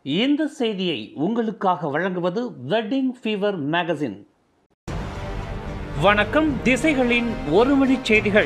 இந்த செய்தியை உங்களுக்காக வழங்குவது வெட்டிங் ஃபீவர் மேகசின் வணக்கம் திசைகளின் ஒரு மணி செய்திகள்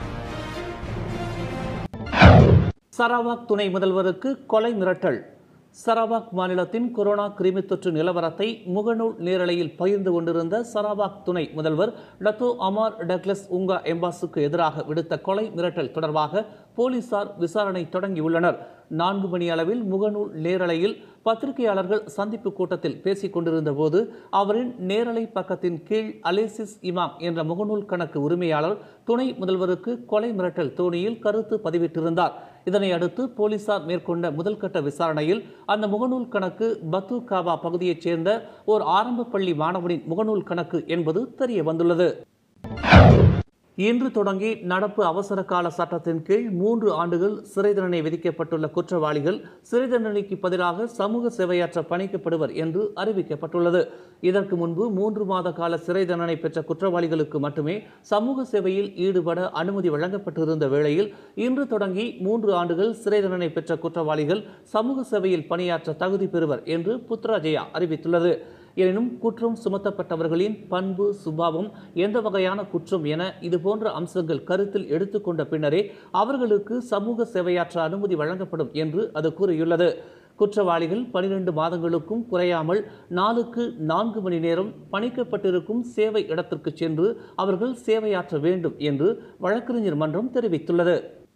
சரவாக் துணை முதல்வருக்கு கொலை மிரட்டல் சரவாக் மாநிலத்தின் கொரோனா கிருமி தொற்று நிலவரத்தை முகநூல் நேரலையில் பகிர்ந்து கொண்டிருந்த சரவாக் துணை முதல்வர் டத்தோ அமார் டக்ளஸ் உங்கா எம்பாஸுக்கு எதிராக விடுத்த கொலை மிரட்டல் தொடர்பாக போலீசார் விசாரணை தொடங்கியுள்ளனர் நான்கு மணி அளவில் முகநூல் நேரலையில் பத்திரிகையாளர்கள் சந்திப்பு கூட்டத்தில் பேசிக் கொண்டிருந்த போது அவரின் நேரலை பக்கத்தின் கீழ் அலேசிஸ் இமாம் என்ற முகநூல் கணக்கு உரிமையாளர் துணை முதல்வருக்கு கொலை மிரட்டல் தோணியில் கருத்து பதிவிட்டிருந்தார் இதனை அடுத்து போலீசார் மேற்கொண்ட முதல்கட்ட விசாரணையில் அந்த முகநூல் கணக்கு பத்து காபா பகுதியைச் சேர்ந்த ஓர் ஆரம்ப பள்ளி மாணவனின் முகநூல் கணக்கு என்பது தெரிய வந்துள்ளது இன்று தொடங்கி நடப்பு அவசர கால சட்டத்தின் கீழ் மூன்று ஆண்டுகள் சிறை தண்டனை விதிக்கப்பட்டுள்ள குற்றவாளிகள் சிறை தண்டனைக்கு பதிலாக சமூக சேவையாற்ற பணிக்கப்படுவர் என்று அறிவிக்கப்பட்டுள்ளது இதற்கு முன்பு மூன்று மாத கால சிறை தண்டனை பெற்ற குற்றவாளிகளுக்கு மட்டுமே சமூக சேவையில் ஈடுபட அனுமதி வழங்கப்பட்டிருந்த வேளையில் இன்று தொடங்கி மூன்று ஆண்டுகள் சிறை தண்டனை பெற்ற குற்றவாளிகள் சமூக சேவையில் பணியாற்ற தகுதி பெறுவர் என்று புத்ராஜயா அறிவித்துள்ளது எனினும் குற்றம் சுமத்தப்பட்டவர்களின் பண்பு சுபாவம் எந்த வகையான குற்றம் என இதுபோன்ற அம்சங்கள் கருத்தில் எடுத்துக்கொண்ட பின்னரே அவர்களுக்கு சமூக சேவையாற்ற அனுமதி வழங்கப்படும் என்று அது கூறியுள்ளது குற்றவாளிகள் பனிரெண்டு மாதங்களுக்கும் குறையாமல் நாளுக்கு நான்கு மணி நேரம் பணிக்கப்பட்டிருக்கும் சேவை இடத்திற்கு சென்று அவர்கள் சேவையாற்ற வேண்டும் என்று வழக்கறிஞர் மன்றம் தெரிவித்துள்ளது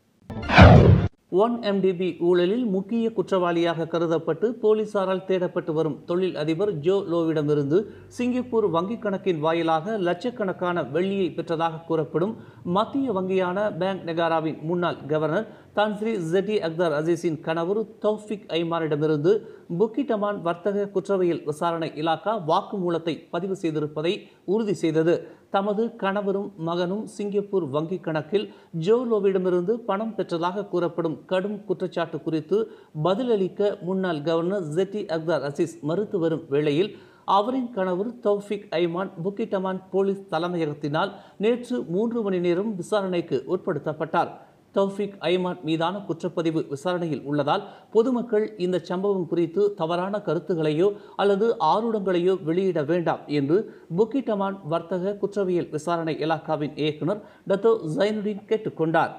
ஒன் எம்டிபி ஊழலில் முக்கிய குற்றவாளியாக கருதப்பட்டு போலீசாரால் தேடப்பட்டு வரும் தொழில் அதிபர் ஜோ லோவிடமிருந்து சிங்கப்பூர் வங்கிக் கணக்கின் வாயிலாக லட்சக்கணக்கான வெள்ளியை பெற்றதாக கூறப்படும் மத்திய வங்கியான பேங்க் நெகாராவின் முன்னாள் கவர்னர் தான்ஸ்ரீ ஜெட்டி அக்தர் அசீஸின் கணவர் தௌஃபிக் ஐமானிடமிருந்து புக்கிட்டமான் வர்த்தக குற்றவியல் விசாரணை இலாக்கா வாக்குமூலத்தை பதிவு செய்திருப்பதை உறுதி செய்தது தமது கணவரும் மகனும் சிங்கப்பூர் வங்கிக் கணக்கில் ஜோலோவிடமிருந்து பணம் பெற்றதாக கூறப்படும் கடும் குற்றச்சாட்டு குறித்து பதிலளிக்க முன்னாள் கவர்னர் ஜெட்டி அக்தர் அசீஸ் மறுத்து வரும் வேளையில் அவரின் கணவர் தௌஃபிக் ஐமான் புக்கிட்டமான் போலீஸ் தலைமையகத்தினால் நேற்று மூன்று மணி நேரம் விசாரணைக்கு உட்படுத்தப்பட்டார் தௌஃபிக் ஐமான் மீதான குற்றப்பதிவு விசாரணையில் உள்ளதால் பொதுமக்கள் இந்த சம்பவம் குறித்து தவறான கருத்துகளையோ அல்லது ஆருடங்களையோ வெளியிட வேண்டாம் என்று புக்கிட்டமான் வர்த்தக குற்றவியல் விசாரணை இலாக்காவின் இயக்குனர் டத்தோ ஜைனுடீன் கேட்டுக்கொண்டார்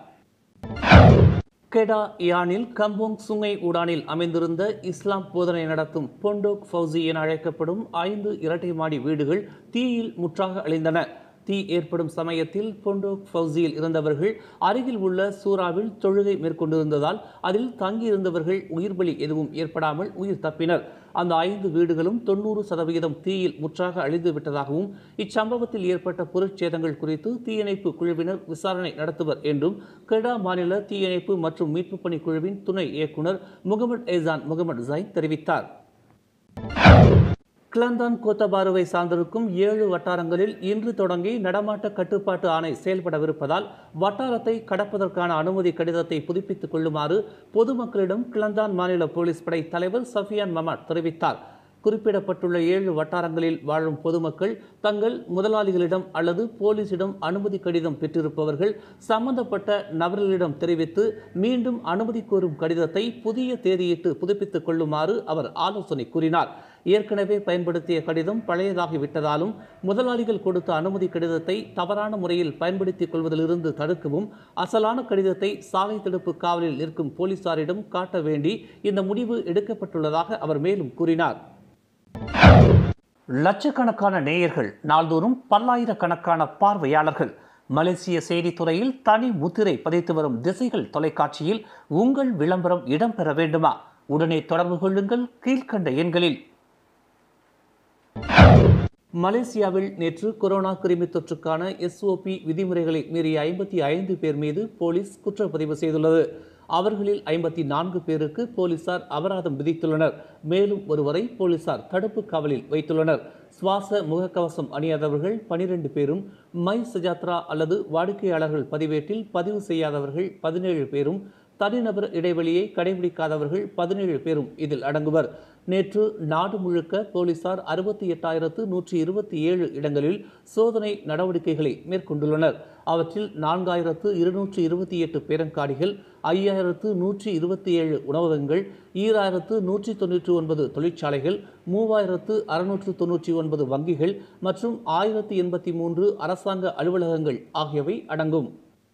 கெடா யானில் கம்போங் சுங்கை ஊடானில் அமைந்திருந்த இஸ்லாம் போதனை நடத்தும் பொண்டோக் ஃபவுசி என அழைக்கப்படும் ஐந்து இரட்டை மாடி வீடுகள் தீயில் முற்றாக அழிந்தன தீ ஏற்படும் சமயத்தில் பொண்டோக் ஃபவுசியில் இருந்தவர்கள் அருகில் உள்ள சூறாவில் தொழுகை மேற்கொண்டிருந்ததால் அதில் தங்கியிருந்தவர்கள் உயிர் பலி எதுவும் ஏற்படாமல் உயிர் தப்பினர் அந்த ஐந்து வீடுகளும் தொண்ணூறு சதவிகிதம் தீயில் முற்றாக அழிந்து விட்டதாகவும் இச்சம்பவத்தில் ஏற்பட்ட பொருட்சேதங்கள் குறித்து தீயணைப்பு குழுவினர் விசாரணை நடத்துவர் என்றும் கெடா மாநில தீயணைப்பு மற்றும் மீட்புப் பணி குழுவின் துணை இயக்குனர் முகமது ஏசான் முகமது ஜைன் தெரிவித்தார் கிளந்தான் கோத்தபாருவை சார்ந்திருக்கும் ஏழு வட்டாரங்களில் இன்று தொடங்கி நடமாட்ட கட்டுப்பாட்டு ஆணை செயல்படவிருப்பதால் வட்டாரத்தை கடப்பதற்கான அனுமதி கடிதத்தை புதுப்பித்துக் கொள்ளுமாறு பொதுமக்களிடம் கிளந்தான் மாநில போலீஸ் படை தலைவர் சஃபியான் மமாட் தெரிவித்தார் குறிப்பிடப்பட்டுள்ள ஏழு வட்டாரங்களில் வாழும் பொதுமக்கள் தங்கள் முதலாளிகளிடம் அல்லது போலீசிடம் அனுமதி கடிதம் பெற்றிருப்பவர்கள் சம்பந்தப்பட்ட நபர்களிடம் தெரிவித்து மீண்டும் அனுமதி கோரும் கடிதத்தை புதிய தேதியிட்டு புதுப்பித்துக் கொள்ளுமாறு அவர் ஆலோசனை கூறினார் ஏற்கனவே பயன்படுத்திய கடிதம் பழையதாகிவிட்டதாலும் முதலாளிகள் கொடுத்த அனுமதி கடிதத்தை தவறான முறையில் பயன்படுத்திக் கொள்வதிலிருந்து தடுக்கவும் அசலான கடிதத்தை சாலை தடுப்பு காவலில் நிற்கும் போலீசாரிடம் காட்ட வேண்டி இந்த முடிவு எடுக்கப்பட்டுள்ளதாக அவர் மேலும் கூறினார் லட்சக்கணக்கான நேயர்கள் நாள்தோறும் பல்லாயிரக்கணக்கான பார்வையாளர்கள் மலேசிய செய்தித்துறையில் தனி முத்திரை பதித்து வரும் திசைகள் தொலைக்காட்சியில் உங்கள் விளம்பரம் இடம்பெற வேண்டுமா உடனே தொடர்பு கொள்ளுங்கள் கீழ்கண்ட எண்களில் மலேசியாவில் நேற்று கொரோனா கிருமி தொற்றுக்கான எஸ்ஓபி விதிமுறைகளை மீறிய ஐம்பத்தி ஐந்து பேர் மீது போலீஸ் குற்றப்பதிவு செய்துள்ளது அவர்களில் ஐம்பத்தி நான்கு பேருக்கு போலீசார் அபராதம் விதித்துள்ளனர் மேலும் ஒருவரை போலீசார் தடுப்பு காவலில் வைத்துள்ளனர் சுவாச முகக்கவசம் அணியாதவர்கள் பனிரெண்டு பேரும் மை சஜாத்ரா அல்லது வாடிக்கையாளர்கள் பதிவேட்டில் பதிவு செய்யாதவர்கள் பதினேழு பேரும் தனிநபர் இடைவெளியை கடைபிடிக்காதவர்கள் பதினேழு பேரும் இதில் அடங்குவர் நேற்று நாடு முழுக்க போலீசார் அறுபத்தி எட்டாயிரத்து நூற்றி இருபத்தி ஏழு இடங்களில் சோதனை நடவடிக்கைகளை மேற்கொண்டுள்ளனர் அவற்றில் நான்காயிரத்து இருநூற்றி இருபத்தி எட்டு பேரங்காடிகள் ஐயாயிரத்து நூற்றி இருபத்தி ஏழு உணவகங்கள் ஈராயிரத்து நூற்றி தொன்னூற்றி ஒன்பது தொழிற்சாலைகள் மூவாயிரத்து அறுநூற்று தொன்னூற்றி ஒன்பது வங்கிகள் மற்றும் ஆயிரத்தி எண்பத்தி மூன்று அரசாங்க அலுவலகங்கள் ஆகியவை அடங்கும்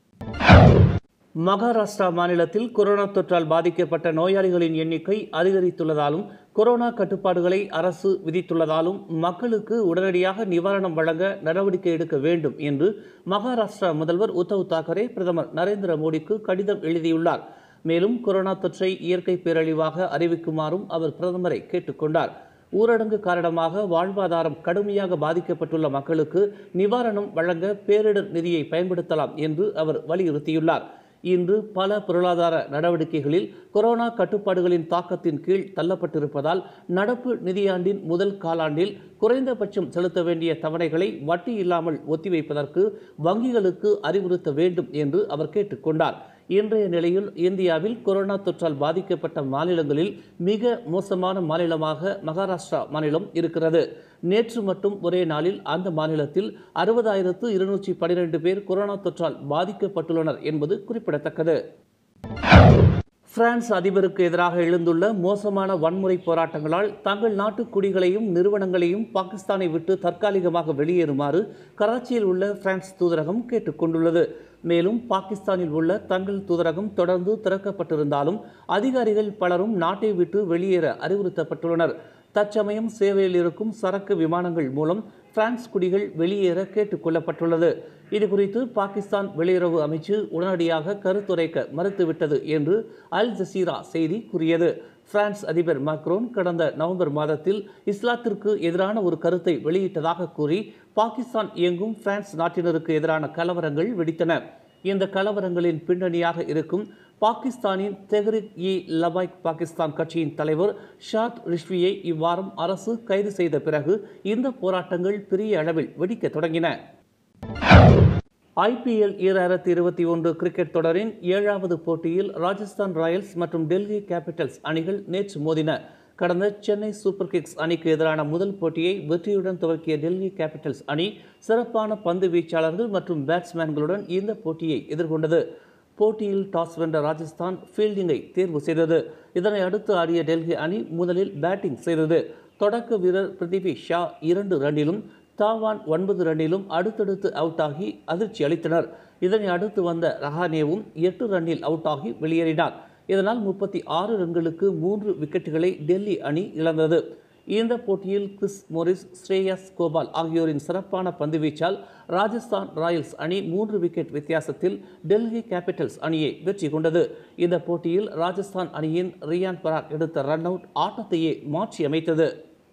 மகாராஷ்டிரா மாநிலத்தில் கொரோனா தொற்றால் பாதிக்கப்பட்ட நோயாளிகளின் எண்ணிக்கை அதிகரித்துள்ளதாலும் கொரோனா கட்டுப்பாடுகளை அரசு விதித்துள்ளதாலும் மக்களுக்கு உடனடியாக நிவாரணம் வழங்க நடவடிக்கை எடுக்க வேண்டும் என்று மகாராஷ்டிரா முதல்வர் உத்தவ் தாக்கரே பிரதமர் நரேந்திர மோடிக்கு கடிதம் எழுதியுள்ளார் மேலும் கொரோனா தொற்றை இயற்கை பேரழிவாக அறிவிக்குமாறும் அவர் பிரதமரை கேட்டுக்கொண்டார் ஊரடங்கு காரணமாக வாழ்வாதாரம் கடுமையாக பாதிக்கப்பட்டுள்ள மக்களுக்கு நிவாரணம் வழங்க பேரிடர் நிதியை பயன்படுத்தலாம் என்று அவர் வலியுறுத்தியுள்ளார் இன்று பல பொருளாதார நடவடிக்கைகளில் கொரோனா கட்டுப்பாடுகளின் தாக்கத்தின் கீழ் தள்ளப்பட்டிருப்பதால் நடப்பு நிதியாண்டின் முதல் காலாண்டில் குறைந்தபட்சம் செலுத்த வேண்டிய தவணைகளை வட்டி இல்லாமல் ஒத்திவைப்பதற்கு வங்கிகளுக்கு அறிவுறுத்த வேண்டும் என்று அவர் கேட்டுக்கொண்டார் இன்றைய நிலையில் இந்தியாவில் கொரோனா தொற்றால் பாதிக்கப்பட்ட மாநிலங்களில் மிக மோசமான மாநிலமாக மகாராஷ்டிரா மாநிலம் இருக்கிறது நேற்று மட்டும் ஒரே நாளில் அந்த மாநிலத்தில் அறுபதாயிரத்து இருநூற்றி பனிரெண்டு பேர் கொரோனா தொற்றால் பாதிக்கப்பட்டுள்ளனர் என்பது குறிப்பிடத்தக்கது பிரான்ஸ் அதிபருக்கு எதிராக எழுந்துள்ள மோசமான வன்முறை போராட்டங்களால் தங்கள் நாட்டு குடிகளையும் நிறுவனங்களையும் பாகிஸ்தானை விட்டு தற்காலிகமாக வெளியேறுமாறு கராச்சியில் உள்ள பிரான்ஸ் தூதரகம் கேட்டுக்கொண்டுள்ளது மேலும் பாகிஸ்தானில் உள்ள தங்கள் தூதரகம் தொடர்ந்து திறக்கப்பட்டிருந்தாலும் அதிகாரிகள் பலரும் நாட்டை விட்டு வெளியேற அறிவுறுத்தப்பட்டுள்ளனர் தற்சமயம் சேவையில் இருக்கும் சரக்கு விமானங்கள் மூலம் பிரான்ஸ் குடிகள் வெளியேற கேட்டுக் கொள்ளப்பட்டுள்ளது இதுகுறித்து பாகிஸ்தான் வெளியுறவு அமைச்சு உடனடியாக கருத்துரைக்க மறுத்துவிட்டது என்று அல் ஜசீரா செய்தி கூறியது பிரான்ஸ் அதிபர் மாக்ரோன் கடந்த நவம்பர் மாதத்தில் இஸ்லாத்திற்கு எதிரான ஒரு கருத்தை வெளியிட்டதாக கூறி பாகிஸ்தான் இயங்கும் பிரான்ஸ் நாட்டினருக்கு எதிரான கலவரங்கள் வெடித்தன இந்த கலவரங்களின் பின்னணியாக இருக்கும் பாகிஸ்தானின் தெஹ்ரிக் இ லபாய்க் பாகிஸ்தான் கட்சியின் தலைவர் ஷாத் ரிஷ்வியை இவ்வாரம் அரசு கைது செய்த பிறகு இந்த போராட்டங்கள் பெரிய அளவில் வெடிக்க தொடங்கின ஐபிஎல் ஈராயிரத்தி இருபத்தி ஒன்று கிரிக்கெட் தொடரின் ஏழாவது போட்டியில் ராஜஸ்தான் ராயல்ஸ் மற்றும் டெல்லி கேபிட்டல்ஸ் அணிகள் நேற்று மோதின கடந்த சென்னை சூப்பர் கிங்ஸ் அணிக்கு எதிரான முதல் போட்டியை வெற்றியுடன் துவக்கிய டெல்லி கேபிட்டல்ஸ் அணி சிறப்பான பந்து வீச்சாளர்கள் மற்றும் பேட்ஸ்மேன்களுடன் இந்த போட்டியை எதிர்கொண்டது போட்டியில் டாஸ் வென்ற ராஜஸ்தான் ஃபீல்டிங்கை தேர்வு செய்தது இதனை அடுத்து ஆடிய டெல்லி அணி முதலில் பேட்டிங் செய்தது தொடக்க வீரர் பிரிதிவி ஷா இரண்டு ரன்னிலும் தாவான் ஒன்பது ரன்னிலும் அடுத்தடுத்து அவுட் ஆகி அதிர்ச்சி அளித்தனர் இதனை அடுத்து வந்த ரஹானேவும் எட்டு ரன்னில் அவுட் ஆகி வெளியேறினார் இதனால் முப்பத்தி ஆறு ரன்களுக்கு மூன்று விக்கெட்டுகளை டெல்லி அணி இழந்தது இந்த போட்டியில் கிறிஸ் மோரிஸ் ஸ்ரேயஸ் கோபால் ஆகியோரின் சிறப்பான பந்துவீச்சால் ராஜஸ்தான் ராயல்ஸ் அணி மூன்று விக்கெட் வித்தியாசத்தில் டெல்லி கேபிட்டல்ஸ் அணியை வெற்றி கொண்டது இந்த போட்டியில் ராஜஸ்தான் அணியின் ரியான் பராக் எடுத்த ரன் அவுட் ஆட்டத்தையே மாற்றி அமைத்தது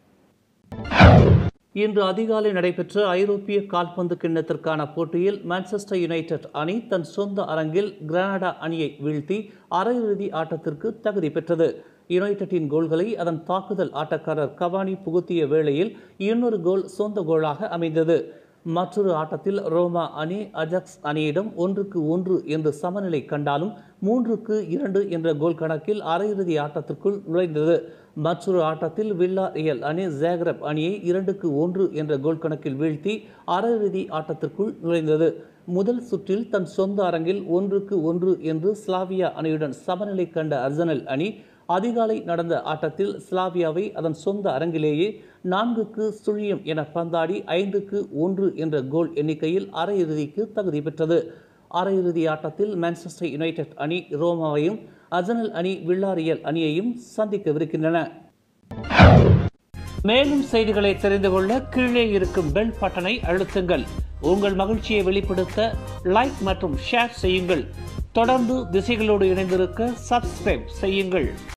இன்று அதிகாலை நடைபெற்ற ஐரோப்பிய கால்பந்து கிண்ணத்திற்கான போட்டியில் மான்செஸ்டர் யுனைடெட் அணி தன் சொந்த அரங்கில் கிரானடா அணியை வீழ்த்தி அரையிறுதி ஆட்டத்திற்கு தகுதி பெற்றது யுனைடெட்டின் கோல்களை அதன் தாக்குதல் ஆட்டக்காரர் கவானி புகுத்திய வேளையில் இன்னொரு கோல் சொந்த கோலாக அமைந்தது மற்றொரு ஆட்டத்தில் ரோமா அணி அஜக்ஸ் அணியிடம் ஒன்றுக்கு ஒன்று என்று சமநிலை கண்டாலும் மூன்றுக்கு இரண்டு என்ற கோல் கணக்கில் அரையிறுதி ஆட்டத்திற்குள் நுழைந்தது மற்றொரு ஆட்டத்தில் வில்லா ரியல் அணி ஜாக்ரப் அணியை இரண்டுக்கு ஒன்று என்ற கோல் கணக்கில் வீழ்த்தி அரையிறுதி ஆட்டத்திற்குள் நுழைந்தது முதல் சுற்றில் தன் சொந்த அரங்கில் ஒன்றுக்கு ஒன்று என்று ஸ்லாவியா அணியுடன் சமநிலை கண்ட அர்சனல் அணி அதிகாலை நடந்த ஆட்டத்தில் ஸ்லாவியாவை அதன் சொந்த அரங்கிலேயே நான்குக்கு சுழியம் என பந்தாடி ஐந்துக்கு ஒன்று என்ற கோல் எண்ணிக்கையில் அரையிறுதிக்கு தகுதி பெற்றது அரையிறுதி ஆட்டத்தில் மான்செஸ்டர் யுனைடெட் அணி ரோமாவையும் அர்சனல் அணி வில்லாரியல் அணியையும் சந்திக்கவிருக்கின்றன மேலும் செய்திகளை தெரிந்து கொள்ள கீழே இருக்கும் பெல் பட்டனை அழுத்துங்கள் உங்கள் மகிழ்ச்சியை வெளிப்படுத்த லைக் மற்றும் ஷேர் செய்யுங்கள் தொடர்ந்து திசைகளோடு இணைந்திருக்க சப்ஸ்கிரைப் செய்யுங்கள்